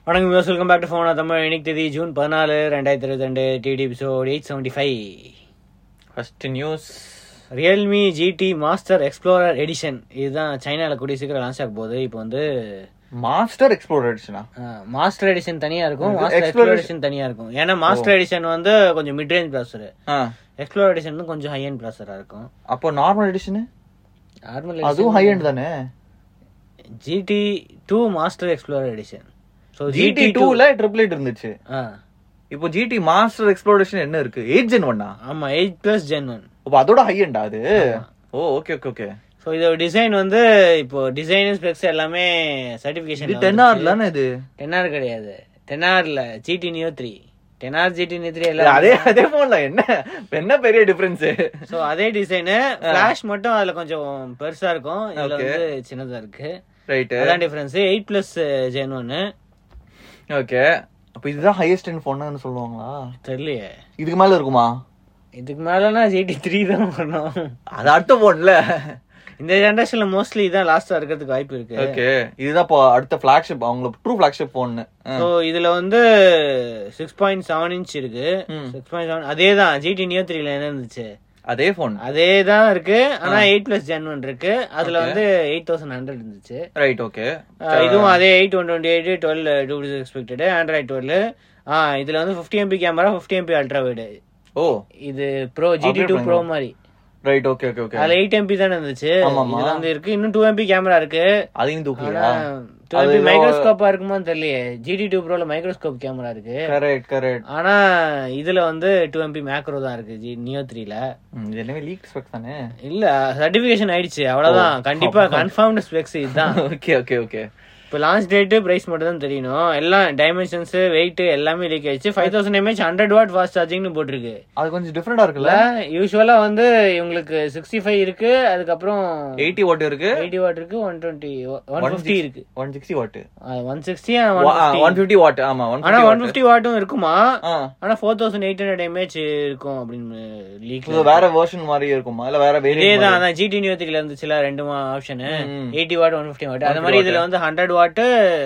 வணக்கம் views welcome back to phone Tamil இன்னைக்கு தேதி ஜூன் பதினாலு ரெண்டாயிரத்தி இருபத்தி ரெண்டு TT episode eight seventy five first news Realme GT master explorer edition இதுதான் சைனால கூடிய சீக்கிரம் லான்ச் ஆக போகுது இப்போ வந்து மாஸ்டர் எக்ஸ்ப்ளோர் எடிஷனா மாஸ்டர் எடிஷன் தனியா இருக்கும் இது மாஸ்டர் Explorer எக்ஸ்ப்ளோர் எடிஷன் தனியா இருக்கும் ஏன்னா மாஸ்டர் எடிஷன் வந்து கொஞ்சம் mid range processor explore edition வந்து கொஞ்சம் ஹை அண்ட் ப்ராசரா இருக்கும் அப்போ நார்மல் எடிஷன் நார்மல் அதுவும் ஹை எண்ட் தானே GT two master explorer edition so GT டூல ட்ரிபிள் எயிட் இருந்துச்சு ஆ இப்போ ஜிடி மாஸ்டர் எக்ஸ்ப்ளோரேஷன் என்ன இருக்கு எயிட் ஜென் ஒன்னா ஆமா எயிட் பிளஸ் ஜென் ஒன் அப்போ அதோட ஹை எண்டா அது oh okay okay okay so இதோட டிசைன் வந்து இப்போ டிசைன் ஸ்பெக்ஸ் எல்லாமே இது சர்டிஃபிகேஷன் டென் ஆர் தானே இது டென் ஆர் கிடையாது டென் ஆர்ல GT Neo three ten R GT Neo three இல்ல, எல்லாம் அதே அதே போன்ல என்ன என்ன பெரிய டிஃபரன்ஸ் ஸோ அதே டிசைனு ஃபிளாஷ் மட்டும் அதுல கொஞ்சம் பெருசா இருக்கும் இதுல Okay. வந்து சின்னதா இருக்கு ரைட் அதான் டிஃபரன்ஸ் எயிட் பிளஸ் ஜென் ஒன்னு ஓகே அப்போ இதுதான் ஹையஸ்ட் எண்ட் ஃபோன்னு சொல்லுவாங்களா தெரியலையே இதுக்கு மேல இருக்குமா இதுக்கு மேலனா ஜிடி த்ரீ தான் வரணும் அது அடுத்த போன்ல இந்த ஜென்ரேஷன்ல மோஸ்ட்லி இதான் லாஸ்டா இருக்கிறதுக்கு வாய்ப்பு இருக்கு ஓகே இதுதான் இப்போ அடுத்த ஃபிளாக்ஷிப் அவங்களுக்கு ட்ரூ ஃபிளாக்ஷிப் போன்னு ஸோ இதுல வந்து சிக்ஸ் பாயிண்ட் செவன் இன்ச் இருக்கு ம். சிக்ஸ் பாயிண்ட் செவன் அதே தான் ஜிடி நியோ த்ரீல என்ன இருந்துச்சு அதே போன் அதே தான் இருக்கு ஆனா எயிட் பிளஸ் ஜென் ஒன் இருக்கு அதுல வந்து எயிட் தௌசண்ட் ஹண்ட்ரட் இருந்துச்சு ரைட் ஓகே அஹ் இதுவும் அதே eight one twenty eight twelve two expected Android twelve ஆ இதுல வந்து fifty MP camera fifty MP ultra wide oh இது pro GT Upgrade to pro பண்ணுங்க. மாதிரி ரைட் ஓகே ஓகே ஓகே அதுல எயிட் எம்பி தானே இருந்துச்சு ஆமாமா. இதுல வந்து இருக்கு இன்னும் டூ எம்பி கேமரா இருக்கு அதையும் ஆனா தூக்கலையா டூ எம்பி மைக்ரோஸ்கோப்பா இருக்குமான்னு தெரியலையே ஜிடி டூ ப்ரோல மைக்ரோஸ்கோப் கேமரா இருக்கு கரெக்ட் கரெக்ட் ஆனா இதுல வந்து டூ எம்பி மேக்ரோ தான் இருக்கு ஜி நியோ த்ரீல இது எல்லாமே லீக் ஸ்பெக்ஸ் தானே இல்ல சர்டிபிகேஷன் ஆயிடுச்சு அவ்வளவுதான் கண்டிப்பா கன்ஃபார்ம்டு ஸ்பெக்ஸ் இதுதான் ஓகே ஓகே ஓகே இப்போ லான்ச் டேட் பிரைஸ் மட்டும் தான் தெரியணும் எல்லாம் டைமென்ஷன்ஸ் வெயிட் எல்லாமே லீக் ஆயிடுச்சு five thousand mAh hundred watt fast சார்ஜிங்னு போட்டிருக்கு அது கொஞ்சம் டிஃபரெண்டா இருக்குல்ல யூஸ்வலா வந்து இவங்களுக்கு சிக்ஸ்டி ஃபைவ் இருக்கு அதுக்கப்புறம் எயிட்டி வாட் இருக்கு எயிட்டி வாட் இருக்கு ஒன் டுவெண்ட்டி ஒன் ஃபிஃப்டி இருக்கு one sixty watt one sixty one fifty watt ஆமா ஒன் ஆனா ஒன் ஃபிஃப்டி வாட்டும் இருக்குமா ஆ ஆனா four thousand eight hundred mAh இருக்கும் அப்படின்னு லீக் இது வேற வெர்ஷன் மாதிரி இருக்குமா இல்ல வேற இதே வேரியன்ட் தான் அதான் ஜிடி நியூத்தில இருந்துச்சுல ரெண்டு ஆப்ஷன் ம். Eighty watt one fifty watt அந்த மாதிரி இதுல வந்து hundred watt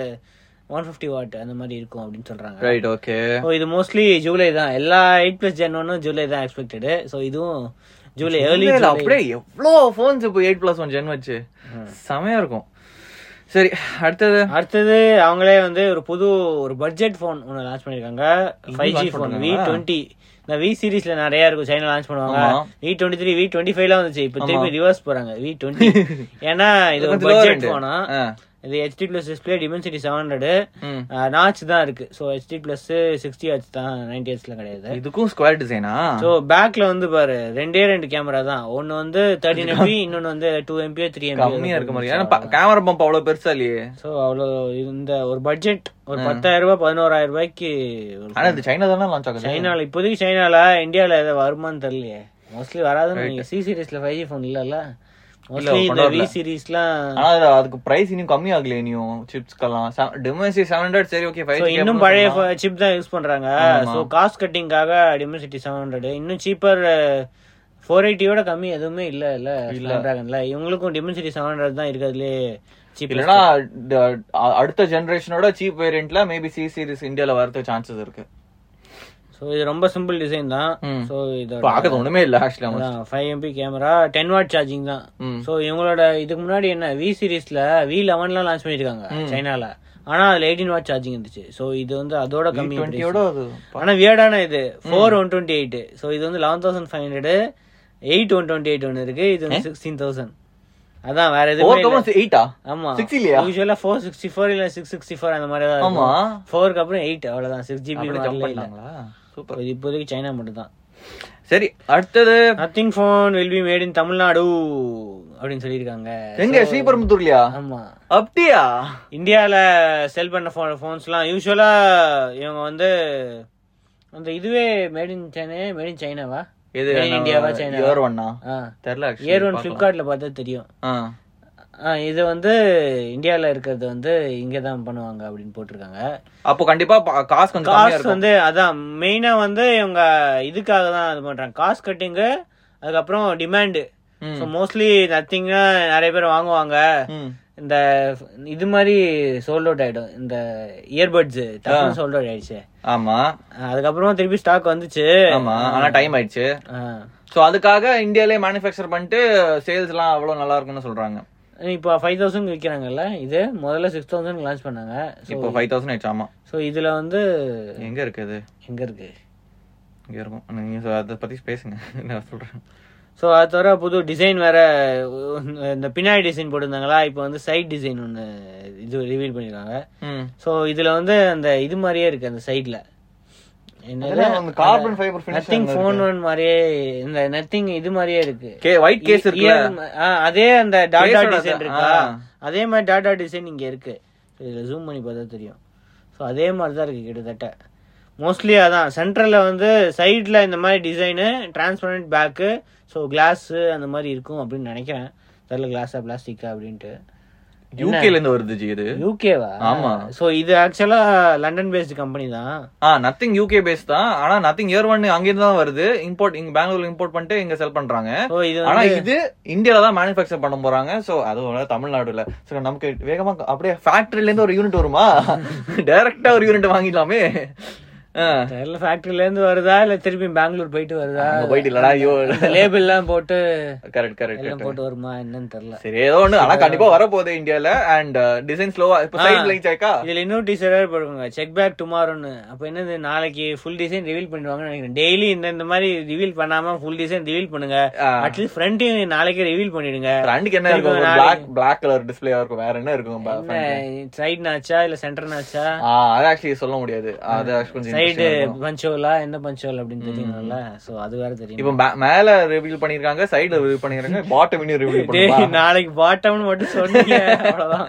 one fifty watt அந்த மாதிரி இருக்கும் அப்படின்னு சொல்றாங்க ரைட் ஓகே ஸோ இது மோஸ்ட்லி ஜூலை தான் எல்லா எயிட் பிளஸ் ஜென் ஒன்னும் ஜூலை தான் எக்ஸ்பெக்டடு ஸோ இதுவும் ஜூலை ஏர்லி அப்படியே எவ்வளோ போன்ஸ் இப்போ எயிட் பிளஸ் ஒன் ஜென் வச்சு செமையா இருக்கும் சரி அடுத்தது அடுத்தது அவங்களே வந்து ஒரு புது ஒரு பட்ஜெட் ஃபோன் ஒன்று லான்ச் பண்ணிருக்காங்க five G launch phone V பண்ணிருக்காங்களா? டுவெண்ட்டி இந்த வி சீரிஸ்ல நிறைய இருக்கும் சைனா லான்ச் பண்ணுவாங்க ஆமா. V twenty three V twenty ஃபைவ்லாம் வந்துச்சு இப்போ திருப்பி ரிவர்ஸ் போறாங்க வி டுவெண்ட்டி ஏன்னா இது ஒரு கொஞ்சம் lower பட்ஜெட் end. ஃபோனா ஆ. இது HD plus display Dimensity seven hundred ம். நாச் தான் இருக்கு so HD plus sixty H தான் நைன்டி ஹெச்ல கிடையாது இதுக்கும் ஸ்கொயர் டிசைனா ஸோ பேக்ல வந்து பாரு ரெண்டே ரெண்டு கேமரா தான் ஒன்னு வந்து தேர்ட்டின் எம்பி இன்னொன்னு வந்து டூ எம்பி த்ரீ எம்பி கம்மியா இருக்க மாதிரி ஏன்னா கேமரா பம்ப் அவ்வளவு பெருசா இல்லையே ஸோ அவ்வளோ இந்த ஒரு பட்ஜெட் ஒரு பத்தாயிரம் ரூபாய் பதினோராயிரம் ரூபாய்க்கு ஒரு ஆனா இது சைனா தானே லான்ச் ஆகுது சைனால இப்போதைக்கு சைனால இந்தியால ஏதாவது வருமான்னு தெரியலையே மோஸ்ட்லி வராதுன்னு நீங்க சி சீரிஸ்ல ஃபைவ் ஜி ஃபோன் இல்லல்ல மோஸ்ட்லி இந்த கொண்டு வி வரல. சீரிஸ்லாம் ஆனா அது- அதுக்கு பிரைஸ் இன்னும் கம்மி ஆகல இனியும் சிப்ஸ்க்கெல்லாம் டிமென்சி செவன் ஹண்ட்ரட் சரி ஓகே So, ஃபைவ் இன்னும் பழைய சிப் தான் யூஸ் பண்றாங்க ஆமா. ஸோ காஸ்ட் கட்டிங்காக டிமென்சிட்டி செவன் ஹண்ட்ரட் இன்னும் சீப்பர் ஃபோர் எயிட்டியோட கம்மி எதுவுமே இல்ல இல்ல ஸ்னாப்டிராகன்ல இவங்களுக்கும் டிமென்சிட்டி செவன் ஹண்ட்ரட் தான் இருக்கிறதுலே சீப் இல்லனா ட- அ- அடுத்த ஜெனரேஷனோட சீப் வேரியன்ட்ல மேபி சி சீரிஸ் இந்தியால வரதுக்கு சான்சஸ் இருக்கு ஸோ இது ரொம்ப சிம்பிள் டிசைன் தான் ம். ஸோ இதோட பாக்கிறது ஒண்ணுமே இல்ல actually five MP camera ten watt charging தான் ம். ஸோ இவங்களோட இதுக்கு முன்னாடி என்ன வி சீரிஸ்ல வி லெவன்லாம் லான்ச் பண்ணிருக்காங்க சைனால ஆனா அதுல எயிட்டீன் வாட் சார்ஜிங் இருந்துச்சு ஸோ இது வந்து அதோட கம்மி டுவெண்ட்டியோட அது ஆனா வியர்டான இது four one twenty eight so இது வந்து eleven thousand five hundred eight one twenty eight ஒன்று இருக்கு இது வந்து சிக்ஸ்டீன் தௌசண்ட் அதான் வேற எதுவுமே ஃபோர் இல்ல. தௌசண்ட் எயிட்டா ஆமா சிக்ஸ் இல்லையா யூஸ்வலா ஃபோர் சிக்ஸ்டி ஃபோர் இல்ல சிக்ஸ் சிக்ஸ்டி ஃபோர் அந்த மாதிரி தான் ஆமா இருக்கும் ஃபோருக்கு அப்புறம் எயிட் அவ்வளவுதான் சிக்ஸ் ஜிபி அப்படியே ஜம்ப் இல்ல பண்ணாங்களா சூப்பர் இது இப்போதைக்கு சைனா மட்டும் தான் சரி அடுத்தது nothing phone will be made in Tamil Nadu அப்படின்னு சொல்லியிருக்காங்க எங்க ஸ்ரீபெரும்புத்தூர்லயா ஆமா அப்படியா இந்தியால செல் பண்ண ஃபோன் ஃபோன்ஸ்லாம் யூஸ்வலா இவங்க வந்து அந்த இதுவே made in China made in சைனாவா எது Made in India வா, China வா? இயர் ஒன்னா ஆ தெரியல இயர் ஒன் actually, ஃபிளிப்கார்ட்ல பார்த்தா தெரியும் பார்க்கலாம். ஆ, இது வந்து இந்தியால இருக்கிறது வந்து இங்க தான் பண்ணுவாங்க அப்படின்னு போட்டிருக்காங்க ஆ. அப்போ கண்டிப்பா பா- காசு கொஞ்சம் கம்மியா காஸ்ட் இருக்கும் வந்து அதான் மெயினா வந்து இவங்க இதுக்காக தான் இது பண்றாங்க காஸ்ட் கட்டிங்கு அதுக்கப்புறம் டிமாண்டு ம். ஸோ மோஸ்ட்லி நத்திங்னா நிறைய பேர் வாங்குவாங்க ம். இந்த இது மாதிரி சோல்ட் அவுட் ஆயிடும் இந்த இயர்பட்ஸ் டக்குனு சோல்ட் அவுட் ஆயிடுச்சு ஆமா அதுக்கப்புறமா திருப்பி ஸ்டாக் வந்துச்சு ஆமா ஆனா டைம் ஆயிடுச்சு ஆ. சோ அதுக்காக இந்தியாலே மேனுஃபேக்சர் பண்ணிட்டு சேல்ஸ் எல்லாம் அவ்வளவு நல்லா இருக்கும்னு சொல்றாங்க இப்போ ஃபைவ் தௌசண்ட் விற்கிறாங்கல்ல இது முதல்ல சிக்ஸ் தௌசண்ட் லான்ச் பண்ணாங்க இப்போ ஃபைவ் தௌசண்ட் ஆயிடுச்சு ஆமா ஸோ இதுல வந்து எங்க இருக்கு இது எங்க இருக்கு இங்க இருக்கும் நீங்க சொ- அதை பத்தி பேசுங்க நான் சொல்றேன் ஸோ அது தவிர புது டிசைன் வேற இந்த பின்னாடி டிசைன் போட்டிருந்தாங்களா இப்போ வந்து சைட் டிசைன் ஒன்று இது ரிவீல் பண்ணிருக்காங்க ம் ஸோ இதுல வந்து அந்த இது மாதிரியே இருக்கு அந்த சைட்ல அதெல்லாம் அந்த carbon fiber finish Nothing phone one மாதிரியே இந்த நத்திங் இது மாதிரியே இருக்கு கே ஒயிட் கேஸ் இருக்குல்ல Ear- ஆ, அதே அந்த டாடா Case ஓட டிசைன் அது- இருக்கா ஆ. அதே மாதிரி டாடா டிசைன் இங்க இருக்கு இதுல ஜூம் பண்ணி பார்த்தா தெரியும் ஸோ அதே மாதிரி தான் இருக்கு கிட்டத்தட்ட மோஸ்ட்லி அதான் சென்ட்ரல்ல வந்து சைட்ல இந்த மாதிரி design transparent back so glass அந்த மாதிரி இருக்கும் அப்படின்னு நினைக்கிறேன் தெரியல கிளாஸா பிளாஸ்டிக்கா அப்படின்ட்டு யூகேல இருந்து வருது ஜி இது யூகேவா ஆமா. ஸோ இது ஆக்சுவலா லண்டன் பேஸ்டு கம்பெனி தான் ஆ நத்திங் யூகே பேஸ் தான் ஆனா நத்திங் இயர் ஒன் அங்கிருந்து தான் வருது இம்போர்ட் இங்க பெங்களூர்ல இம்போர்ட் பண்ணிட்டு இங்க செல் பண்றாங்க ஸோ இது ஆனா வந்து இது இந்தியால தான் மேனுஃபேக்சர் பண்ண போறாங்க சோ அதுவும் தமிழ்நாடுல சோ நமக்கு வேகமா அப்படியே ஃபேக்டரில இருந்து ஒரு யூனிட் வருமா டைரக்டா ஒரு யூனிட் வாங்கிடலாமே ஆ, தெரியல ஃபேக்டரில இருந்து வருதா இல்ல திருப்பி பெங்களூர் போயிட்டு வருதா அங்க போயிட்டு இல்லடா ஐயோ லேபிள் எல்லாம் போட்டு கரெக்ட் கரெக்ட் எல்லாம் போட்டு வருமா என்னன்னு தெரியல சரி ஏதோ ஒண்ணு ஆனா கண்டிப்பா வர போகுது இந்தியால அண்ட் டிசைன் ஸ்லோவா இப்ப சைட் லைட் ஆயிக்கா இதுல இன்னும் டீசரா போடுவாங்க செக் பேக் டுமாரோன்னு அப்ப என்னது நாளைக்கு ஃபுல் டிசைன் ரிவீல் பண்ணிடுவாங்கன்னு நினைக்கிறேன் டெய்லி இந்த இந்த மாதிரி ரிவீல் பண்ணாம ஃபுல் டிசைன் ரிவீல் பண்ணுங்க அட்லீஸ்ட் ஃப்ரண்ட்டையும் நாளைக்கே ரிவீல் பண்ணிடுங்க ரெண்டுக்கு என்ன இருக்கும் திரும்ப பிளாக் பிளாக் கலர் டிஸ்பிளேயா இருக்கும் வேற என்ன இருக்கும் பா- சைட் நாச்சா இல்ல சென்டர் நாச்சா ஆ அது ஆக்சுவலி சொல்ல முடியாது அது actually கொஞ்சம் சைடு interesting ஆ இருக்கும். பஞ்சோலா என்ன பஞ்சோல் அப்படின்னு தெரியணும்ல சோ அது வேற தெரியும் இப்போ மே- மேல ரிவீல் பண்ணிருக்காங்க சைடுல ரிவீல் பண்ணிருக்காங்க பாட்டம் இன்னும் ரிவீல் டேய், பண்ணுவாங்க நாளைக்கு பாட்டம்னு மட்டும் சொன்னீங்க அவ்வளவுதான்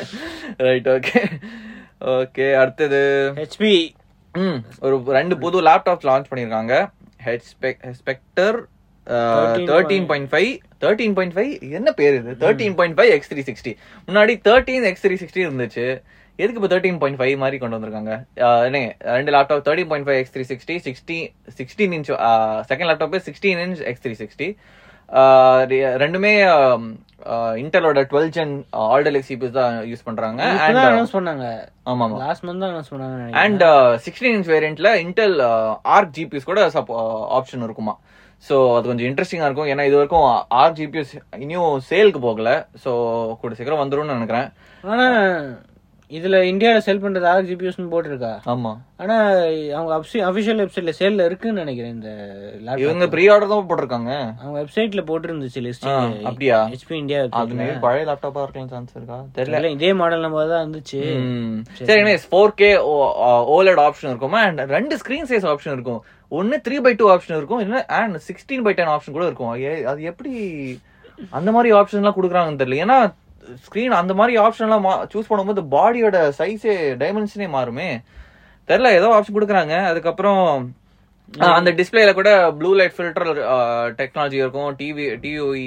ரைட் ஓகே ஓகே அடுத்தது ஹெச்பி ம் ஒரு ரெண்டு புது லேப்டாப்ஸ் லான்ச் பண்ணிருக்காங்க H Spectre thirteen point five thirteen point five என்ன பேர் இது thirteen point five x three sixty முன்னாடி தேர்ட்டீன் எக்ஸ் த்ரீ சிக்ஸ்டி இருந்துச்சு எதுக்கு இப்போ தேர்ட்டீன் பாயிண்ட் ஃபைவ் மாதிரி கொண்டு வந்திருக்காங்க ஆஹ் என்ன ரெண்டு laptop thirteen point five x three sixty sixty sixteen inch second laptop sixteen inch x three sixty ரெண்டுமே இன்டலோட டுவெல் ஜென் ஆல்டெல் சிபிஎஸ் தான் யூஸ் பண்றாங்க அண்ட் அனௌன்ஸ் பண்ணாங்க ஆமா ஆமா லாஸ்ட் மந்த் தான் அனௌன்ஸ் பண்ணாங்க நினைக்கிறேன். அண்ட் சிக்ஸ்டீன் இன்ச் வேரியன்ட்ல இன்டெல் ஆர்க் ஜிபிஎஸ் கூட ஆப்ஷன் இருக்குமா ஸோ அது கொஞ்சம் இன்ட்ரெஸ்டிங்கா இருக்கும் ஏன்னா இது வரைக்கும் ஆர்க் ஜிபிஎஸ் இன்னும் சேலுக்கு போகல ஸோ கூட சீக்கிரம் வந்துரும்னு நினைக்கிறேன் ஆனா இதுல இந்தியால செல் பண்றது ஆறு ஜிபிஎஸ் போட்டிருக்கா ஆமா ஆனா அவங்க அபிஷியல் வெப்சைட்ல சேல்ல இருக்குன்னு நினைக்கிறேன் இந்த லேப்டாப் இவங்க ப்ரீ ஆர்டர் தான் போட்டிருக்காங்க அவங்க வெப்சைட்ல போட்டிருந்துச்சு லிஸ்ட் ஆ, அப்படியா ஹெச்பி இந்தியா அது மேபி பழைய லேப்டாப்பா இருக்கலாம் சான்ஸ் இருக்கா தெரியல தெரியல இதே மாடல் நம்பர் தான் இருந்துச்சு ம். சரி anyways four K OLED option இருக்குமா அண்ட் ரெண்டு ஸ்கிரீன் சைஸ் ஆப்ஷன் இருக்கும் ஒன்னு த்ரீ பை டூ ஆப்ஷன் இருக்கும் இன்னும் and sixteen by ten option கூட இருக்கும் ஏ- அது எப்படி அந்த மாதிரி ஆப்ஷன்லாம் கொடுக்குறாங்கன்னு தெரியல ஏன்னா ஸ்கிரீன் அந்த மாதிரி ஆப்ஷன்லாம் சூஸ் பண்ணும்போது பாடியோட சைஸே டைமென்ஷனே மாறுமே தெரியல ஏதோ ஆப்ஷன் கொடுக்குறாங்க அதுக்கப்புறம் ஆ, அந்த டிஸ்பிளேல கூட ப்ளூ லைட் ஃபில்டர் டெக்னாலஜி இருக்கும் டிவி டிஓஇ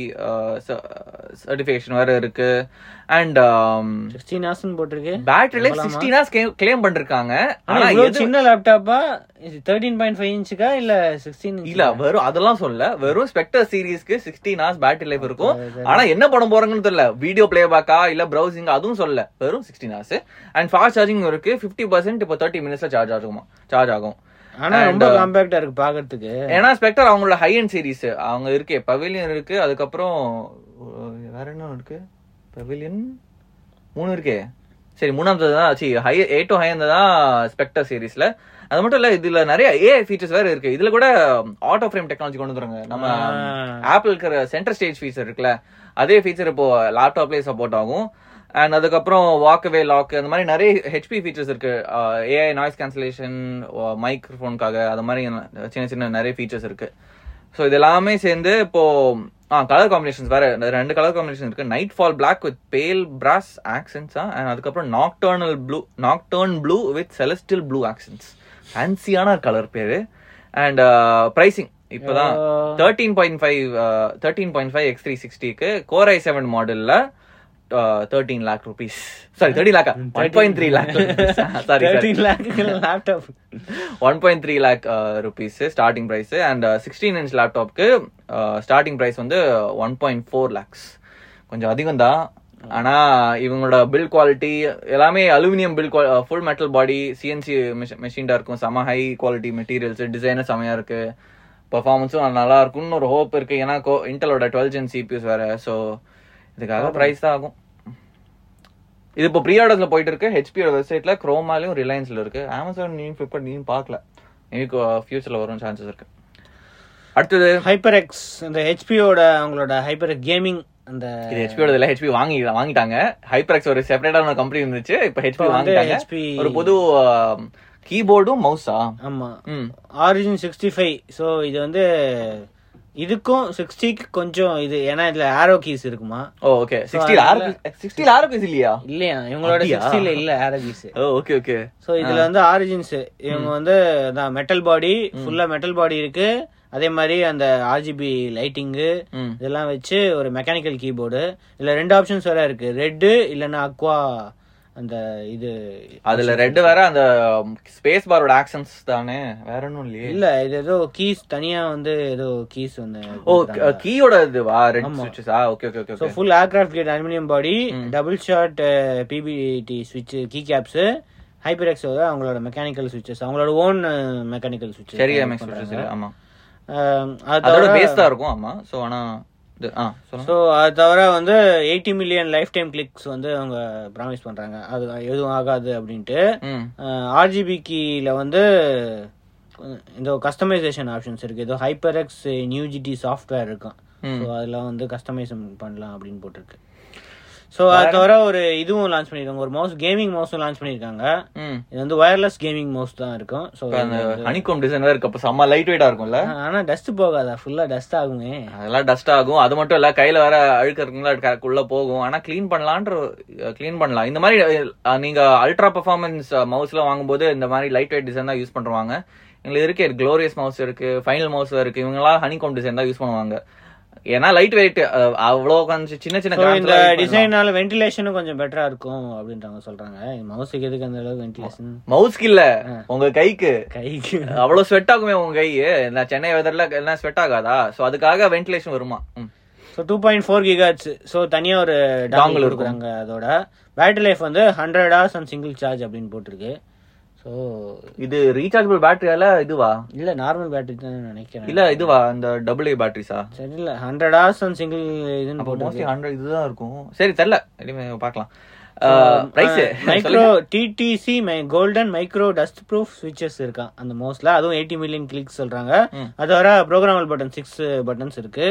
சர்டிஃபிகேஷன் வேற இருக்கு அண்ட் சிக்ஸ்டீன் ஹார்ஸ் போட்டிருக்கு battery life sixteen hours claim பண்ணிருக்காங்க ஆனா ஆனா இவ்வளவு எது- சின்ன லேப்டாப்பா இது தேர்ட்டீன் பாயிண்ட் ஃபைவ் இன்ச்சுக்கா இல்ல சிக்ஸ்டீன் இல்ல வெறும் அதெல்லாம் சொல்ல வெறும் ஸ்பெக்டர் சீரிஸ்க்கு சிக்ஸ்டீன் ஹார்ஸ் பேட்டரி லைஃப் இருக்கும் ஆனா என்ன பண்ண போறாங்கன்னு தெரியல வீடியோ பிளே பேக்கா இல்ல பிரௌசிங் அதுவும் சொல்ல வெறும் sixteen hours and fast charging இருக்கு ஃபிஃப்டி பர்சன்ட் இப்போ தேர்ட்டி மினிட்ஸ்ல சார்ஜ் ஆகுமா சார்ஜ் ஆகும் ஆனா ரொம்ப காம்பாக்டா இருக்கு பாக்குறதுக்கு ஏன்னா ஸ்பெக்டர் அவங்களோட ஹை அண்ட் சீரிஸ் அவங்க இருக்கு பவிலியன் இருக்கு அதுக்கப்புறம் அஹ், வேற என்ன இருக்கு பவிலியன் மூணு இருக்கே சரி மூணாவது தான் சி ஹை ஏ டு ஹை தான் ஸ்பெக்டர் சீரிஸ்ல அது மட்டும் இல்ல இதுல நிறைய ஏஐ ஃபீச்சர்ஸ் வேற இருக்கு இதுல கூட ஆட்டோ ஃப்ரேம் டெக்னாலஜி கொண்டு வந்துருங்க நம்ம ஆப்பிள் இருக்கிற சென்டர் ஸ்டேஜ் ஃபீச்சர் இருக்குல்ல அதே ஃபீச்சர் இப்போ லேப்டாப்லயே சப்போர்ட் ஆகும் அண்ட் அதுக்கப்புறம் வாக்கவே லாக் அந்த மாதிரி நிறைய ஹெச்பி ஃபீச்சர்ஸ் இருக்கு ஏஐ நாய்ஸ் கேன்சலேஷன் மைக்ரோஃபோனுக்காக அது மாதிரி சின்ன சின்ன நிறைய ஃபீச்சர்ஸ் இருக்கு ஸோ இது எல்லாமே சேர்ந்து இப்போ ஆ கலர் காம்பினேஷன்ஸ் வேற இந்த ரெண்டு கலர் காம்பினேஷன் இருக்கு nightfall black with pale brass ஆக்சன்ஸா அண்ட் அதுக்கப்புறம் nocturnal blue nocturne blue with celestial blue accents ஃபேன்சியான கலர் பேரு அண்ட் ப்ரைசிங் இப்போதான் thirteen point five thirteen point five x three சிக்ஸ்டிக்கு கோர் ஐ செவன் மாடல்ல thirteen lakh rupees sorry thirty lakh one point three lakh sorry thirteen lakh laptop one point three lakh rupees starting price and sixteen inch லேப்டாப்க்கு starting price வந்து one point four lakhs கொஞ்சம் அதிகம் தான் ஆனா இவங்களோட build quality எல்லாமே aluminium build full metal body CNC மெஷின்டா இருக்கும் செம ஹை குவாலிட்டி மெட்டீரியல்ஸ் டிசைனும் செமையா இருக்கு பர்ஃபார்மன்ஸும் நல்லா இருக்கும்னு ஒரு ஹோப் இருக்கு ஏன்னா இன்டலோட டுவெல் ஜென் சிபியூஸ் வேற ஸோ இதுக்காக பிரைஸ் தான் ஆகும் இது இப்போ ப்ரீ ஆர்டர்ஸ்ல போயிட்டு இருக்கு ஹெச்பியோட வெப்சைட்ல குரோமாலையும் ரிலையன்ஸ்ல இருக்கு அமேசான் நீ ஃபிளிப்கார்ட் நீ பார்க்கல மேபி ஃபியூச்சர்ல வரும் சான்சஸ் இருக்கு அடுத்தது ஹைப்பர் எக்ஸ் இந்த ஹெச்பியோட அவங்களோட ஹைப்பர் கேமிங் அந்த இது ஹெச்பியோட இல்ல ஹெச்பி வாங்கி வாங்கிட்டாங்க ஹைப்பர்எக்ஸ் ஒரு செப்பரேட்டான கம்பெனி இருந்துச்சு இப்போ ஹெச்பி இப்ப வந்து வாங்கிட்டாங்க HP ஒரு புது கீபோர்டும் மவுஸா ஆமா ம் ஆரிஜின் சிக்ஸ்டி ஃபைவ் ஸோ இது வந்து இதுக்கும் சிக்ஸ்டிக்கு கொஞ்சம் இது ஏன்னா இதுல ஆரோ கீஸ் இருக்குமா ஓ ஓகே சிக்ஸ்டில ஆறு சிக்ஸ்டில ஆறு பீஸ் இல்லையா இல்லையா இவங்களோட அப்படியா? சிக்ஸ்டில இல்ல arrow keys oh okay okay so இதுல வந்து ஆரிஜின்ஸ் இவங்க வந்து மெட்டல் பாடி ஃபுல்லா மெட்டல் பாடி இருக்கு அதே மாதிரி அந்த ஆர்ஜிபி லைட்டிங்கு ம் இதெல்லாம் வச்சு ஒரு மெக்கானிக்கல் கீபோர்டு இதுல ரெண்டு ஆப்ஷன்ஸ் வேற இருக்கு ரெட்டு இல்லைன்னா அக்வா அந்த இது அதுல ரெட் வேற அந்த ஸ்பேஸ் பாரோட ஆக்சன்ஸ் தானே வேற ஒண்ணும் இல்லையே இல்ல இது ஏதோ கீஸ் தனியா வந்து ஏதோ கீஸ் வந்து ஓ கீயோட இதுவா ரெட் சுவிட்சஸா okay okay okay so full aircraft grade aluminium body double shot PBT ஸ்விட்ச் கீ கேப்ஸ் ஹைப்பர் எக்ஸ் அவங்களோட மெக்கானிக்கல் சுவிட்சஸ் அவங்களோட ஓன் மெக்கானிக்கல் சுவிட்சஸ் சரி எம்எக்ஸ் சுவிட்சஸ் ஆமா அது அதோட தவிர பேஸ் தான் இருக்கும் ஆமா சோ ஆனா இது ஆ சொல்லுங்க ஸோ அது தவிர வந்து eighty million life time clicks வந்து அவங்க ப்ராமிஸ் பண்றாங்க அது எதுவும் ஆகாது அப்படின்ட்டு ம் ஆர்ஜிபி கீல வந்து அஹ், இந்த கஸ்டமைசேஷன் ஆப்ஷன்ஸ் இருக்கு ஏதோ ஹைப்பர் எக்ஸ் நியூஜிடி சாஃப்ட்வேர் இருக்கும் ம். ஸோ அதில் வந்து கஸ்டமைசேஷன் பண்ணலாம் அப்படின்னு போட்டிருக்கு ஸோ அது தவிர ஒரு இதுவும் லான்ச் பண்ணியிருக்காங்க ஒரு மவுஸ் கேமிங் மவுஸும் லான்ச் பண்ணியிருக்காங்க ம் இது வந்து ஒயர்லெஸ் கேமிங் மவுஸ் தான் இருக்கும் ஸோ இப்ப அந்த ஹனிகோம் டிசைன் வேற இருக்கு அப்ப செம்ம லைட் வெயிட்டா இருக்கும்ல ஆனால் டஸ்ட் போகாதா ஃபுல்லாக டஸ்ட் ஆகுமே அதெல்லாம் டஸ்ட் ஆகும் அது மட்டும் இல்ல கையில வேற அழுக்கு இருக்குங்களா உள்ள போகும் ஆனா க்ளீன் பண்ணலான்ற க்ளீன் பண்ணலாம் இந்த மாதிரி அஹ், நீங்க அல்ட்ரா பெர்ஃபார்மன்ஸ் மவுஸ்ல வாங்கும்போது இந்த மாதிரி லைட் வெயிட் டிசைன் தான் யூஸ் பண்றாங்க எங்களுக்கு இருக்கு க்ளோரியஸ் மவுஸ் இருக்கு ஃபைனல் மவுஸ் இருக்கு இவங்கலாம் ஹனிகோம் டிசைன் தான் யூஸ் பண்ணுவாங்க ஏன்னா லைட் வெயிட் அவ்வளோ கொஞ்சம் சின்ன சின்ன ஸோ grams இந்த எல்லாம் use பண்ணலாம். டிசைனால வென்டிலேஷனும் கொஞ்சம் பெட்டரா இருக்கும் அப்படின்றாங்க சொல்றாங்க மவுஸுக்கு எதுக்கு அந்த அளவுக்கு வென்டிலேஷன் மவுஸ்க்கு இல்ல உங்க கைக்கு கைக்கு அவ்வளவு ஸ்வெட் ஆகுமே உங்க கை நான் சென்னை வெதர்ல எல்லாம் ஸ்வெட் ஆகாதா சோ அதுக்காக வென்டிலேஷன் வருமா ம். So two point four gigahertz so தனியாக ஒரு Dongle டாங்கிள் இருக்கும். கொடுக்குறாங்க அதோட பேட்டரி லைஃப் வந்து hundred hours and single charge அப்படின்னு போட்டிருக்கு ஸோ இது ரீசார்ஜபிள் பேட்டரியால இதுவா இல்லை நார்மல் பேட்டரி தான் நினைக்கிறேன் இல்ல இதுவா இந்த டபுள் ஏ பேட்டரிஸா சரி இல்லை ஹண்ட்ரட் ஹவர்ஸ் அண்ட் சிங்கிள் இதுன்னு மோஸ்ட்லி போட்டிருக்கு ஹண்ட்ரட் இதுதான் இருக்கும் சரி தெரியல இனிமே பார்க்கலாம் பிரைஸ் மைக்ரோ டிடிசி மை கோல்டன் மைக்ரோ டஸ்ட் ப்ரூஃப் ஸ்விட்சஸ் இருக்கான் அந்த மோஸ்ட்ல அதுவும் எயிட்டி மில்லியன் கிளிக் சொல்றாங்க ம். அது வர ப்ரோக்ராமல் பட்டன் சிக்ஸ் பட்டன்ஸ் இருக்கு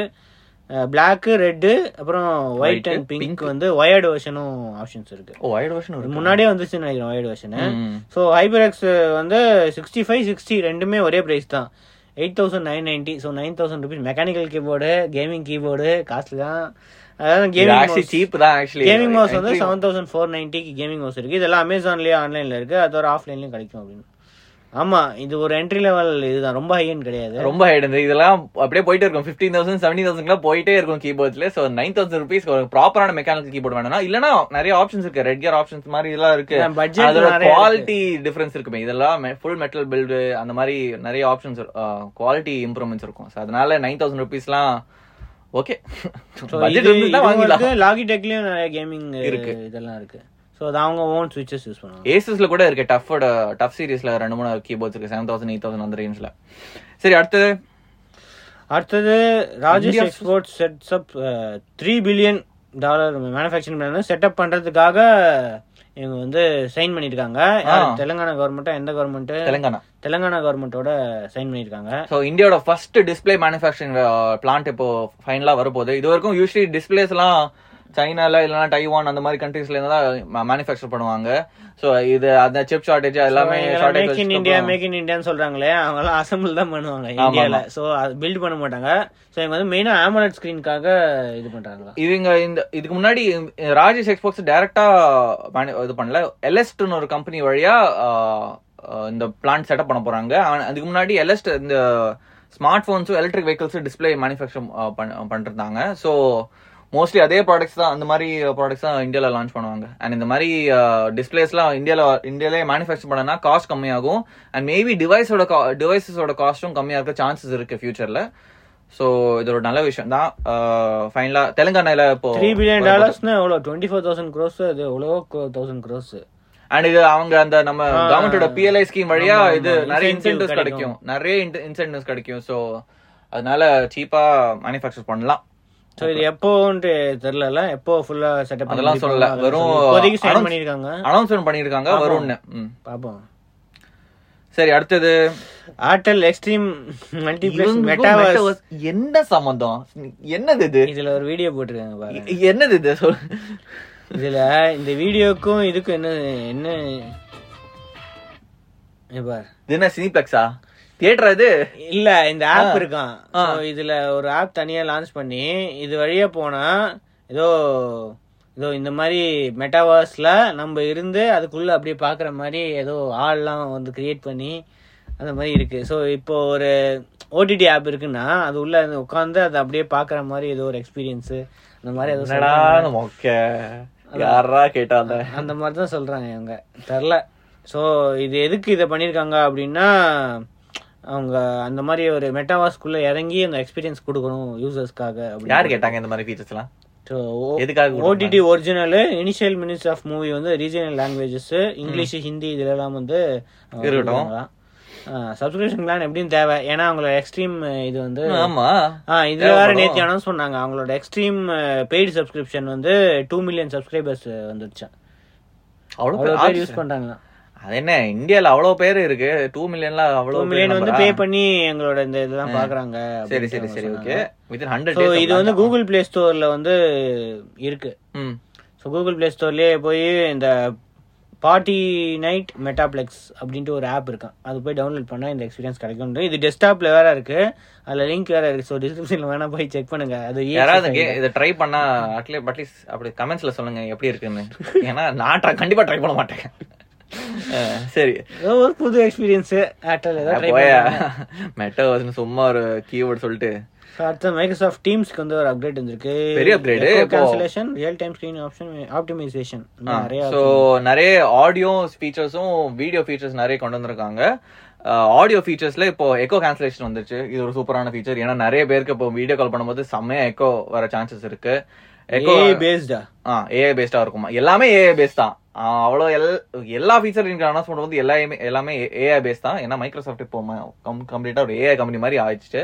பிளாக் ரெட்டு அப்புறம் ஒயிட் White, அண்ட் பிங்க் வந்து ஒயர்டு வெர்ஷனும் ஆப்ஷன்ஸ் இருக்கு ஓ வைட் வெர்ஷன் இது இருக்கு முன்னாடியே வந்துச்சுன்னு நினைக்கிறேன் ஒயர்டு வெர்ஷன் ம். ஸோ ஹைபர் வந்து சிக்ஸ்டி ஃபைவ் சிக்ஸ்டி ரெண்டுமே ஒரே பிரைஸ் தான் eight thousand nine ninety so nine thousand rupees mechanical keyboard gaming keyboard costly தான் அதாவது இது கேமிங் actually cheap தான் ஆக்சுவலி கேமிங் மவுஸ் வந்து seven thousand four நைன்ட்டிக்கு gaming mouse இருக்கு இதெல்லாம் அமேசான்லயே ஆன்லைன்ல இருக்கு அது ஒரு ஆஃப்லைன்லயும் கிடைக்கும் அப்படின்னு ஆமா இது ஒரு என்ட்ரி லெவல் இதுதான் ரொம்ப ஹை எண்ட் கிடையாது ரொம்ப ஹைட் இதெல்லாம் அப்படியே போயிட்டே இருக்கும் ஃபிஃப்டீன் தௌசண்ட் செவன்டி தௌசண்ட்லாம் போயிட்டே இருக்கும் கீபோர்ட்ஸ்ல சோ நைன் தௌசண்ட் ருபீஸ் ஒரு ப்ராப்பரான மெக்கானிக்கல் கீபோர்ட் வேணும்னா இல்லனா நிறைய ஆப்ஷன்ஸ் இருக்கு ரெட் கியர் ஆப்ஷன்ஸ் மாதிரி இதெல்லாம் இருக்கு Yeah, budget அதோட நிறைய குவாலிட்டி டிஃபரன்ஸ் இருக்குமே இதெல்லாம் ஃபுல் மெட்டல் பில்டு அந்த மாதிரி நிறைய ஆப்ஷன்ஸ் குவாலிட்டி இம்ப்ரூவ்மெண்ட்ஸ் இருக்கும் So அதனால நைன் தௌசண்ட் ருபீஸ்லாம் ஓகே பட்ஜெட் இருந்தா வாங்கிடலாம் லாகிடெக்லயும் நிறைய கேமிங் இருக்கு. இதெல்லாம் இருக்கு ஸோ அது அவங்க ஓன் சுவிச்சஸ் யூஸ் பண்ணுவாங்க ஏசஸ்ல கூட இருக்கு டஃபோட டஃப் சீரிஸ்ல ரெண்டு மூணு கீபோர்ட்ஸ் இருக்கு செவன் தௌசண்ட் எயிட் தௌசண்ட் அந்த ரேஞ்ச்ல சரி அடுத்தது அடுத்தது Rajesh India- export sets up three billion dollar manufacturing பண்ண செட்டப் பண்றதுக்காக இவங்க வந்து சைன் பண்ணிருக்காங்க யாரு? ஆ. தெலுங்கானா கவர்மெண்ட்டா எந்த கவர்மெண்ட் தெலுங்கானா தெலுங்கானா கவர்மெண்டோட சைன் பண்ணிருக்காங்க ஸோ இந்தியாவோட ஃபர்ஸ்ட் டிஸ்பிளே மேனுஃபேக்சரிங் பிளான்ட் இப்போ ஃபைனலா வரப்போகுது இது வரைக்கும் யூஸ்வலி டிஸ்பிளேஸ் எல்லாம் சைனால இல்லைன்னா டைவான் அந்த மாதிரி கண்ட்ரீஸ்ல இருந்து தான் மேனுஃபேக்சர் பண்ணுவாங்க ஸோ இது அந்த சிப் ஷார்டேஜ் எல்லாமே make in India make in இந்தியான்னு சொல்றாங்களே அவங்க எல்லாம் அசம்பிள் தான் பண்ணுவாங்க இந்தியால சோ அது பில்ட் பண்ண மாட்டாங்க சோ இவங்க வந்து மெயினா ஆமலட் ஸ்கிரீனுக்காக இது பண்றாங்களா இவங்க இந்த இதுக்கு முன்னாடி ராஜேஷ் எக்ஸ்போர்ட்ஸ் டைரக்டா இது பண்ணல எல்எஸ்ட்னு ஒரு கம்பெனி வழியா ஆஹ், ஆஹ், இந்த பிளான்ட் செட்டப் பண்ண போறாங்க ஆனா, அதுக்கு முன்னாடி எல்எஸ்ட் இந்த ஸ்மார்ட் போன்ஸும் எலக்ட்ரிக் வெஹிக்கிள்ஸும் டிஸ்பிளே மேனுஃபேக்சர் பண்ணிருந்தாங்க ஸோ மோஸ்ட்லி அதே ப்ராடக்ட்ஸ் தான் அந்த மாதிரி ப்ராடக்ட்ஸ் தான் இந்தியாவில் லான்ச் பண்ணுவாங்க அண்ட் இந்த மாதிரி டிஸ்பிளேஸ்லாம் இந்தியாவில் இந்தியாவிலே மேனுஃபேக்சர் பண்ணனா காஸ்ட் கம்மியாகும் அண்ட் மேபி டிவைஸோட டிவைசஸோட காஸ்ட்டும் கம்மியாக இருக்க சான்சஸ் இருக்கு ஃபியூச்சரில் ஸோ இது ஒரு நல்ல விஷயம் தான் ஃபைனலா தெலுங்கானால இப்போ த்ரீ பில்லியன் டாலர்ஸ்னா எவ்வளோ டுவெண்ட்டி ஃபோர் தௌசண்ட் க்ரோஸ் அது எவ்வளோ தௌசண்ட் க்ரோஸ் அண்ட் இது அவங்க அந்த நம்ம ஆ. கவர்மெண்டோட பிஎல்ஐ ஸ்கீம் வழியா ஆமா, இது ஆமா. நிறைய Incentive இன்சென்டிவ்ஸ் கிடைக்கும். கிடைக்கும் நிறைய இன்சென்டிவ்ஸ் கிடைக்கும் ஸோ அதனால சீப்பா மேனுஃபேக்சர் பண்ணலாம் ஸோ இது எப்போன்ட்டு தெரியல எப்போ ஃபுல்லா செட்டப் அதெல்லாம் சொல்லல. வெறும் இப்போதைக்கு சைன் announce- பண்ணிருக்காங்க அனௌன்ஸ்மெண்ட் பண்ணிருக்காங்க ஆமா. வரும்னு ம். பாப்போம் சரி அடுத்தது ஆர்டெல் எக்ஸ்ட்ரீம் மல்டிப்ளெக்ஸ் இவங்களுக்கும் மெட்டாவர்ஸ் metaverse என்ன சம்பந்தம் என்னது இது இதுல ஒரு வீடியோ போட்டிருக்காங்க பாருங்க இ- என்னது இது சொல் இதுல இந்த வீடியோக்கும் இதுக்கும் என்ன என்ன இங்க பாரு இது என்ன சினிப்ளெக்ஸா தியேட்டர் இது இல்ல இந்த ஆப் ஆ. இருக்கான் ஆ. So, இதுல ஒரு ஆப் தனியா லான்ச் பண்ணி இது வழியா போனா ஏதோ ஏதோ இந்த மாதிரி மெட்டாவர்ஸ்ல நம்ம இருந்து அதுக்குள்ள அப்படியே பாக்குற மாதிரி ஏதோ ஆள்லாம் வந்து கிரியேட் பண்ணி அந்த மாதிரி இருக்கு ஸோ இப்போ ஒரு ஓடிடி ஆப் இருக்குன்னா அது உள்ள உட்காந்து அதை அப்படியே பாக்குற மாதிரி ஏதோ ஒரு எக்ஸ்பீரியன்ஸ் அந்த மாதிரி ஏதோ என்னடா சொல்றாங்க. மொக்க யாரா கேட்டாங்க அந்த மாதிரி தான் சொல்றாங்க இவங்க தெரில ஸோ இது எதுக்கு இதை பண்ணியிருக்காங்க அப்படின்னா அவங்க அந்த மாதிரி ஒரு மெட்டாவாஸ்குள்ள இறங்கி அந்த எக்ஸ்பீரியன்ஸ் கொடுக்கணும் யூசர்ஸ்க்காக யார் கேட்டாங்க இந்த மாதிரி ஃபீச்சர்ஸ் எல்லாம் ஸோ எதுக்காக OTT original initial minutes of movie வந்து ரீஜனல் லாங்குவேஜஸ் இங்கிலீஷ் ஹிந்தி இதுலலாம் வந்து இருக்கட்டும். சப்ஸ்கிரிப்ஷன் பிளான் எப்படியும் தேவை ஏன்னா அவங்களோட எக்ஸ்ட்ரீம் இது வந்து ஆமா ஆ இதுல வேற தேவைப்படும். நேத்தி அனௌன்ஸ் பண்ணாங்க அவங்களோட எக்ஸ்ட்ரீம் பெய்டு சப்ஸ்கிரிப்ஷன் வந்து டூ மில்லியன் சப்ஸ்கிரைபர்ஸ் வந்துருச்சு அவ்வளவு அவ்வளவு பேர் பேர் யூஸ் பண்றாங்க அது என்ன இந்தியால அவ்வளவு பேர் இருக்கு டூ மில்லியன்ல டூ அவ்வளவு மில்லியன் வந்து number பே ஆ? பண்ணி எங்களோட இந்த இதெல்லாம் பாக்குறாங்க சரி சரி சரி ஓகே வித்தின் ஹண்ட்ரட் ஸோ இது வந்து கூகுள் பிளே ஸ்டோர்ல வந்து இருக்கு ம் ஸோ கூகுள் பிளே ஸ்டோர்லயே போய் இந்த பார்ட்டி நைட் மெட்டாப்ளெக்ஸ் அப்படின்ட்டு ஒரு ஆப் இருக்கான் அது போய் டவுன்லோட் பண்ணா இந்த எக்ஸ்பீரியன்ஸ் கிடைக்கும் இது டெஸ்க்டாப்ல வேற இருக்கு அதுல லிங்க் வேற இருக்கு ஸோ டிஸ்கிரிப்ஷன்ல வேணா போய் செக் பண்ணுங்க அது யாராவது கே- இதை ட்ரை பண்ணா அட்லீஸ்ட் அட்லீஸ்ட் அப்படி கமெண்ட்ஸ்ல சொல்லுங்க எப்படி இருக்குன்னு ஏன்னா நான் try- கண்டிப்பா ட்ரை பண்ண மாட்டேன் அஹ், சரி ஏதோ ஒரு புது எக்ஸ்பீரியன்ஸ் ஏர்டெல் ஏதோ ட்ரை போயா பண்ணுங்க மெட்டவர்ஸ்னு சும்மா ஒரு கீவேர்ட் சொல்லிட்டு So, அடுத்த மைக்ரோசாஃப்ட் டீம்ஸ்க்கு வந்து ஒரு அப்டேட் வந்திருக்கு பெரிய upgrade. இப்போ- cancellation real time screen option optimisation நிறைய ஸோ நிறைய ஆடியோ ஃபீச்சர்ஸும் வீடியோ ஃபீச்சர்ஸ் நிறைய கொண்டு வந்திருக்காங்க ஆடியோ ஃபீச்சர்ஸ்ல இப்போ எக்கோ கேன்சலேஷன் வந்துச்சு இது ஒரு சூப்பரான ஃபீச்சர் ஏன்னா நிறைய பேருக்கு இப்போ வீடியோ கால் பண்ணும்போது செம்மையா எக்கோ வர சான்சஸ் இருக்கு எக்கோ ஏ பேஸ்டா ஆ ஏஐ பேஸ்டா இருக்குமா எல்லாமே ஏஐ பேஸ் தான் ஆ, அவ்வளோ எல் எல்லா ஃபீச்சர் இங்க அனௌன்ஸ் பண்ணும்போது எல்லாமே எல்லாமே ஏஐ பேஸ் தான் ஏன்னா மைக்ரோசாஃப்ட் இப்போ கம்ப்ளீட்டா ஒரு ஏஐ கம்பெனி மாதிரி ஆயிடுச்சு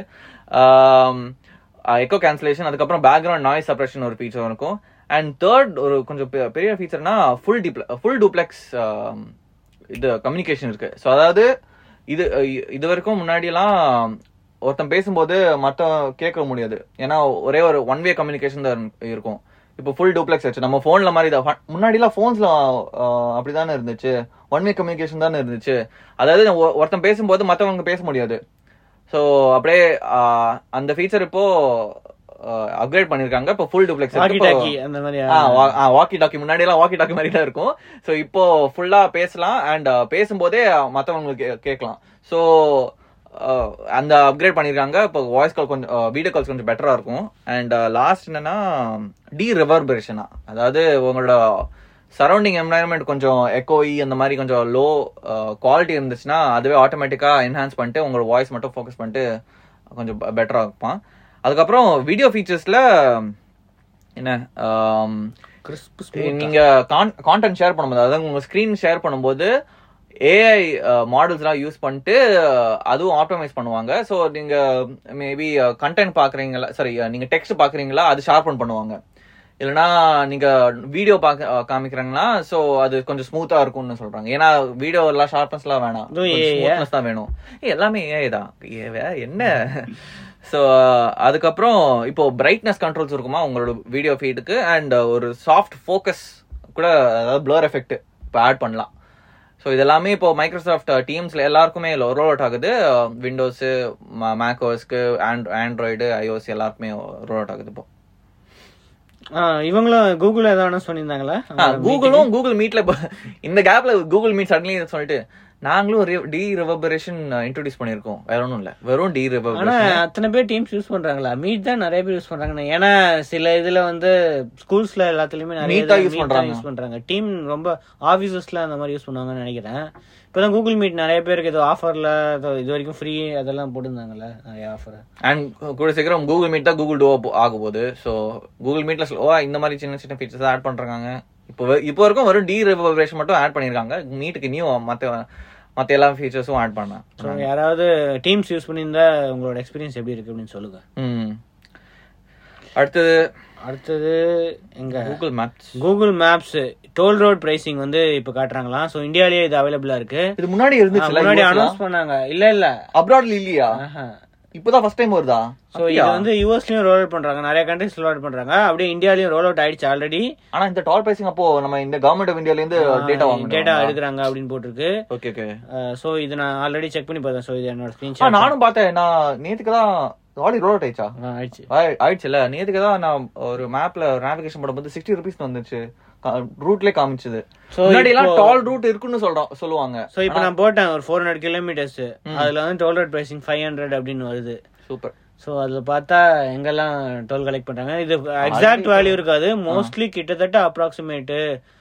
எக்கோ கேன்சலேஷன் அதுக்கப்புறம் பேக்ரவுண்ட் நாய்ஸ் சப்ரேஷன் ஒரு ஃபீச்சர் இருக்கும் அண்ட் தேர்ட் ஒரு கொஞ்சம் பெ- பெரிய ஃபீச்சர்னா ஃபுல் டிப்ள ஃபுல் டூப்ளெக்ஸ் இது கம்யூனிகேஷன் இருக்கு ஸோ அதாவது இது இ- இது வரைக்கும் முன்னாடியெல்லாம் ஒருத்தன் பேசும்போது மற்ற கேட்க முடியாது ஏன்னா ஒரே ஒரு ஒன் வே கம்யூனிகேஷன் தான் இருக்கும் இப்போ ஃபுல் டூப்ளெக்ஸ் ஆச்சு நம்ம ஃபோன்ல மாதிரி தான் முன்னாடிலாம் ஃபோன்ஸ்ல அப்படிதானே இருந்துச்சு ஒன் வே கம்யூனிகேஷன் தானே இருந்துச்சு அதாவது ஒ- ஒருத்தன் பேசும்போது மற்றவங்க பேச முடியாது ஸோ அப்படியே ஆஹ், அந்த ஃபீச்சர் இப்போ அப்கிரேட் பண்ணிருக்காங்க இப்போ ஃபுல் டூப்ளெக்ஸ் வாக்கி டாக்கி அந்த மாதிரி வாக்கி டாக்கி முன்னாடி எல்லாம் வாக்கி டாக்கி மாதிரி தான் இருக்கும் ஸோ இப்போ ஃபுல்லா பேசலாம் அண்ட் பேசும்போதே மற்றவங்களுக்கு கேட்கலாம் ஸோ அந்த அப்கிரேட் பண்ணிருக்காங்க இப்போ வாய்ஸ் கால் கொஞ்சம் வீடியோ கால்ஸ் கொஞ்சம் பெட்டரா இருக்கும் அண்ட் லாஸ்ட் என்னன்னா டி ரிவர்பரேஷனா அதாவது உங்களோட சரௌண்டிங் என்வாயன்மெண்ட் கொஞ்சம் எக்கோஇ அந்த மாதிரி கொஞ்சம் லோ குவாலிட்டி இருந்துச்சுன்னா அதுவே ஆட்டோமேட்டிக்கா என்ஹான்ஸ் பண்ணிட்டு உங்களோட வாய்ஸ் மட்டும் ஃபோக்கஸ் பண்ணிட்டு கொஞ்சம் பெட்டரா இருப்பான் அதுக்கப்புறம் வீடியோ ஃபீச்சர்ஸ்ல என்ன ஆம், கிறிஸ்ப் நீங்க கான்டென்ட் ஷேர் பண்ணும்போது அதாவது உங்க ஸ்கிரீன் ஷேர் பண்ணும்போது ஏஐ மாடல்ஸ்லாம் யூஸ் பண்ணிட்டு அஹ், அதுவும் ஆப்டமைஸ் பண்ணுவாங்க ஸோ நீங்க மேபி கண்டென்ட் பாக்குறீங்களா சாரி நீங்க டெக்ஸ்ட் பாக்குறீங்களா அது ஷார்பன் பண்ணுவாங்க இல்லைன்னா நீங்க வீடியோ பார்க்க அஹ், காமிக்கிறாங்கன்னா ஸோ அது கொஞ்சம் ஸ்மூத்தா இருக்கும்னு சொல்றாங்க ஏன்னா வீடியோ எல்லாம் ஷார்ப்னஸ்லாம் வேணாம் இதுவும் AI யா? ஸ்மூத்னஸ் தான் வேணும் ஏய், எல்லாமே ஏஐ தான் ஏ, வே- என்ன ஸோ அதுக்கப்புறம் இப்போ பிரைட்னஸ் கண்ட்ரோல்ஸ் இருக்குமா உங்களோட வீடியோ ஃபீடுக்கு அண்ட் ஒரு சாஃப்ட் ஃபோக்கஸ் கூட அதாவது ப்ளர் எஃபெக்ட் இப்போ ஆட் பண்ணலாம் ஸோ இதெல்லாமே இப்போ மைக்ரோசாஃப்ட் டீம்ஸ்ல எல்லாருக்குமே ரோல் அவுட் ஆகுது விண்டோஸு மேக்கோஸ்க்கு ஆண்ட் ஆண்ட்ராய்டு ஐஓஎஸ் எல்லாருக்குமே ரோல் அவுட் ஆகுது இப்போ இவங்களும் கூகுள் ஏதாவது சொல்லியிருந்தாங்களா கூகுளும் கூகுள் மீட்ல இப்போ இந்த கேப்ல கூகுள் மீட் சடன்லி சொல்லிட்டு நாங்களும் ஒரு டி ரெவபரேஷன் இன்ட்ரோடியூஸ் பண்ணிருக்கோம் வேற ஒண்ணும் இல்ல வெறும் டி ஆனா ரெவபரேஷன் அத்தனை பேர் டீம்ஸ் யூஸ் பண்றாங்களா மீட் தான் நிறைய பேர் யூஸ் பண்றாங்க ஏன்னா சில இதுல வந்து ஸ்கூல்ஸ்ல எல்லாத்துலயுமே நிறைய Meet தான் use பண்றாங்க. யூஸ் பண்றாங்க டீம் ரொம்ப ஆபீசஸ்ல அந்த மாதிரி யூஸ் பண்ணுவாங்கன்னு நினைக்கிறேன் இப்பதான் கூகுள் மீட் நிறைய பேருக்கு ஏதோ ஆஃபர்ல இது வரைக்கும் ஃப்ரீ அதெல்லாம் போட்டிருந்தாங்கல்ல நிறைய ஆஃபர் அண்ட் கூட சீக்கிரம் கூகுள் மீட் தான் கூகுள் டோ ஆக போகுது ஸோ கூகுள் மீட்ல ஓ இந்த மாதிரி சின்ன சின்ன ஃபீச்சர்ஸ் ஆட் பண்றாங்க இப்போ வெ- இப்போ வரைக்கும் வெறும் டி ரெவபரேஷன் மட்டும் ஆட் பண்ணிருக்காங்க மீட்டுக்கு நியூ மத்த மத்த எல்லா ஃபீச்சர்ஸும் ஆட் பண்ணேன் ஸோ யாராவது டீம்ஸ் யூஸ் பண்ணியிருந்தா உங்களோட எக்ஸ்பீரியன்ஸ் எப்படி இருக்கு அப்படின்னு சொல்லுங்க ம் அடுத்தது அடுத்தது எங்க Google Maps Google Maps toll road pricing வந்து இப்ப காட்டுறாங்களாம் ஸோ இந்தியாலயே இது அவைலபிளா இருக்கு இது முன்னாடி ஆ, இருந்துச்சுல முன்னாடி அனௌன்ஸ் பண்ணாங்க இல்ல இல்ல அப்ராட்ல இல்லையா இப்போதான் ஃபர்ஸ்ட் டைம் வருதா ஸோ இது வந்து யூஎஸ்லயும் ரோல் அவுட் பண்றாங்க நிறைய கண்ட்ரிஸ் ரோல் அவுட் பண்றாங்க அப்படியே இந்தியாலயும் ரோல் அவுட் ஆயிடுச்சு ஆல்ரெடி ஆனா இந்த டால் பிரைசிங் அப்போ நம்ம இந்த கவர்மெண்ட் ஆஃப் இந்தியால இருந்து டேட்டா வாங்க டேட்டா எடுக்கிறாங்க அப்படின்னு போட்டிருக்கு ஓகே ஓகே ஸோ இது நான் ஆல்ரெடி செக் பண்ணி பார்த்தேன் ஸோ இது என்னோட ஆ ஸ்கிரீன்ஷாட் நானும் பார்த்தேன் நான் நேத்துக்கு தான் ஆல்ரெடி ரோல் அவுட் ஆயிடுச்சா ஆயிடுச்சு ஆயி- ஆயிடுச்சுல நேத்துக்கு தான் நான் ஒரு மேப்ல நேவிகேஷன் பண்ணும்போது சிக்ஸ்டி ருபீஸ் வந்துச்சு ரூட்லயே காமிச்சது So, முன்னாடி எல்லாம் இப்போ- டால் ரூட் இருக்குன்னு சொல்றோம் சொல்லுவாங்க ஸோ இப்போ நான் போட்டேன் ஒரு ஃபோர் ஹண்ட்ரட் கிலோமீட்டர்ஸ் அதுல வந்து toll road pricing five hundred அப்படின்னு வருது சூப்பர் ஸோ அதுல பார்த்தா எங்கெல்லாம் டோல் கலெக்ட் பண்றாங்க இது எக்ஸாக்ட் வேல்யூ இருக்காது மோஸ்ட்லி கிட்டத்தட்ட அப்ராக்சிமேட்டு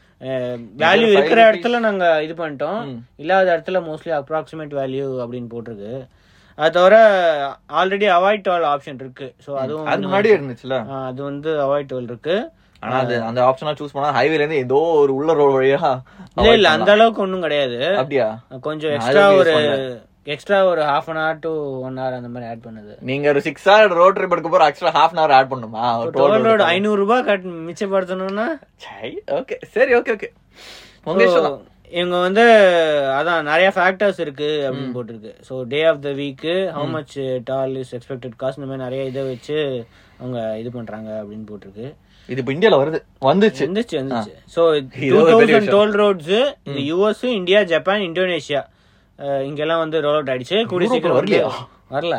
வேல்யூ five இருக்கிற rupees. இடத்துல நாங்க இது பண்ணிட்டோம் ம். இல்லாத இடத்துல மோஸ்ட்லி அப்ராக்சிமேட் வேல்யூ அப்படின்னு போட்டிருக்கு அது தவிர ஆல்ரெடி அவாய்ட் டோல் ஆப்ஷன் இருக்கு ஸோ அதுவும் அது முன்னாடியே இருந்துச்சுல ஆ, அது வந்து அவாய்ட் டோல் இருக்கு ஆனா அது அந்த ஆப்ஷனா சூஸ் பண்ணா ஹைவேல இருந்து ஏதோ ஒரு உள்ள ரோடு வழியா இல்ல இல்ல அந்த அளவுக்கு ஒன்றும் கிடையாது அப்படியா கொஞ்சம் நான் எக்ஸ்ட்ரா அதுக்கு ஒரு use எக்ஸ்ட்ரா ஒரு half an hour to one hour அந்த மாதிரி ஆட் பண்ணுது நீங்க ஒரு சிக்ஸ் ஹவர் ரோட் ட்ரிப் எடுக்க போற extra half an hour add பண்ணுமா டோல் ரோடு ஐநூறு ரூபாய் கட் மிச்சப்படுத்தணும்னா ஓகே சரி ஓகே ஓகே உங்க இஷ்டம் தான். இவங்க வந்து அதான் நிறைய ஃபேக்டர்ஸ் இருக்கு அப்படின்னு போட்டிருக்கு so day of the week how much toll is expected cost இந்த மாதிரி நிறைய இதை வச்சு அவங்க இது பண்றாங்க அப்படின்னு போட்டிருக்கு இது இப்ப இந்தியால வருது வந்துச்சு வந்துச்சு வந்துச்சு ஸோ இது டூ ஒரு பெரிய தௌசண்ட் டோல் ரோட்ஸ் இது யூஎஸ் இந்தியா ஜப்பான் இந்தோனேஷியா அஹ் இங்கெல்லாம் வந்து ரோல் அவுட் ஆயிடுச்சு கூடி யூரோப்ல சீக்கிரம் வந்து- வரலையா? வரல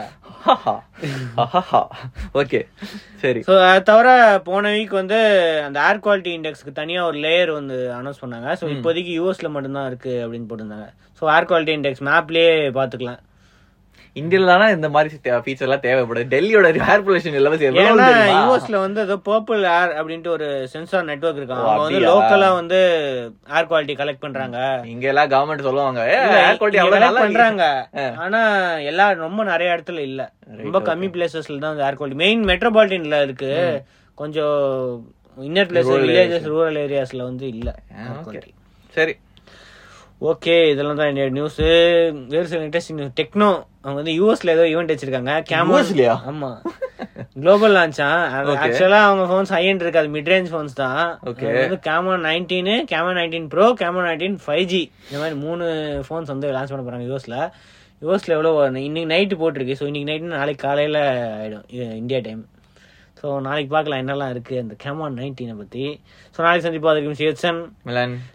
ஓகே சரி ஸோ அது தவிர போன வீக் வந்து அந்த ஏர் குவாலிட்டி இண்டெக்ஸ்க்கு தனியா ஒரு லேயர் வந்து அனௌன்ஸ் பண்ணாங்க ஸோ இப்போதைக்கு யூஎஸ்ல மட்டும்தான் இருக்கு அப்படின்னு போட்டிருந்தாங்க ஸோ ஏர் குவாலிட்டி இண்டெக்ஸ் மேப்லயே பாத்துக்கலாம் இந்தியால தானே இந்த மாதிரி ஃபீச்சர் எல்லாம் தேவைப்படுது டெல்லியோட ஏர் பொல்யூஷன் லெவல்ஸ் எவ்வளவு ஏன்னா தெரியுமா? யூஎஸ்ல வந்து ஏதோ பர்பிள் ஏர் அப்படின்ட்டு ஒரு சென்சார் நெட்வொர்க் இருக்காங்க ஓ, அவங்க வந்து அப்படியா? லோக்கலா வந்து ஏர் குவாலிட்டி கலெக்ட் பண்றாங்க இங்க எல்லாம் கவர்மெண்ட் சொல்லுவாங்க இல்ல, ஏர் குவாலிட்டி இங்க அவ்வளவு collect நல்லா பண்றாங்க ஆ. ஆனா எல்லா ரொம்ப நிறைய இடத்துல இல்ல ரொம்ப கம்மி பிளேசஸ்ல தான் ஏர் குவாலிட்டி மெயின் மெட்ரோபாலிட்டன்ல இருக்கு கொஞ்சம் இன்னர் பிளேஸ் வில்லேஜஸ் ரூரல் ஏரியாஸ்ல வந்து இல்ல air ஓகே quality. சரி ஓகே இதெல்லாம் தான் என்னோட நியூஸ் வேறு சில இன்ட்ரெஸ்டிங் நியூஸ் டெக்னோ அவங்க வந்து யூஎஸ்ல ஏதோ ஈவெண்ட் வச்சிருக்காங்க கேமரா US லயா? ஆமா குளோபல் லான்ச்சா Okay. ஆக்சுவலா அவங்க ஃபோன்ஸ் ஹை எண்ட் இருக்காது மிட் ரேஞ்ச் ஃபோன்ஸ் தான் Okay. அது வந்து camera nineteen camera nineteen pro camera nineteen five G இந்த மாதிரி மூணு ஃபோன்ஸ் வந்து லான்ச் பண்ண போறாங்க யூஎஸ்ல யூஎஸ்ல எவ்வளோ இன்னைக்கு நைட்டு போட்டிருக்கு ஸோ இன்னைக்கு நைட்டு நாளைக்கு காலையில ஆயிடும் இது இந்தியா டைம் ஸோ நாளைக்கு பார்க்கலாம் என்னெல்லாம் இருக்கு அந்த கேமரா நைன்டீனை பத்தி ஸோ நாளைக்கு சந்திப்போம் அதுக்கு சிஎச்என் மிலன்